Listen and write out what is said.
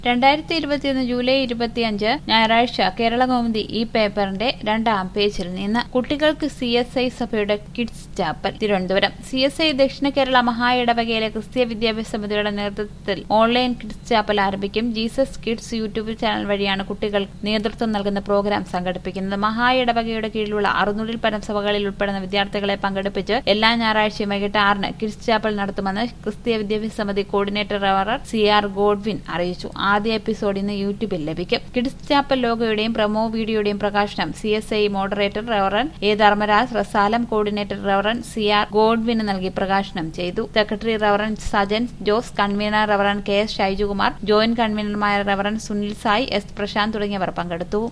രണ്ടായിരത്തി ഇരുപത്തിയൊന്ന് ജൂലൈ ഇരുപത്തിയഞ്ച് ഞായറാഴ്ച കേരള കൗമുദി ഈ പേപ്പറിന്റെ രണ്ടാം പേജിൽ നിന്ന് കുട്ടികൾക്ക് സി എസ് ഐ സഭയുടെ kids chapel Thiruvananthapuram C S I ദക്ഷിണ കേരള മഹാ ഇടവകയിലെ ക്രിസ്തീയ വിദ്യാഭ്യാസ സമിതിയുടെ നേതൃത്വത്തിൽ ഓൺലൈൻ കിഡ്സ് ചാപ്പൽ ആരംഭിക്കും ജീസസ് കിഡ്സ് യൂട്യൂബ് ചാനൽ വഴിയാണ് കുട്ടികൾ നേതൃത്വം നൽകുന്ന പ്രോഗ്രാം സംഘടിപ്പിക്കുന്നത് മഹാ ഇടവകയുടെ കീഴിലുള്ള അറുന്നൂറിൽ പരം സഭകളിൽ ഉൾപ്പെടുന്ന വിദ്യാർത്ഥികളെ പങ്കെടുപ്പിച്ച് എല്ലാ ഞായറാഴ്ചയും വൈകിട്ട് ആറിന് കിഡ്സ് ചാപ്പൽ നടത്തുമെന്ന് ക്രിസ്തീയ വിദ്യാഭ്യാസ സമിതി കോർഡിനേറ്റർ റവറർ സി ആർ ഗോഡ്വിൻ അറിയിച്ചു ആദ്യ എപ്പിസോഡ് ഇന്ന് യൂട്യൂബിൽ ലഭിക്കും കിഡ്സ് ചാപ്പൽ ലോഗോയുടെയും പ്രമോ വീഡിയോയുടെയും പ്രകാശനം C S I moderator reverend A Dharmaraj Rasalam coordinator reverend C R ഗോഡ്വിന് നൽകി പ്രകാശനം ചെയ്തു secretary reverend Sajan Jose convener reverend K S Shaijukumar joint കൺവീനർമാർ റവറൻ സുനിൽ സായ് എസ് പ്രശാന്ത് തുടങ്ങിയവർ പങ്കെടുത്തു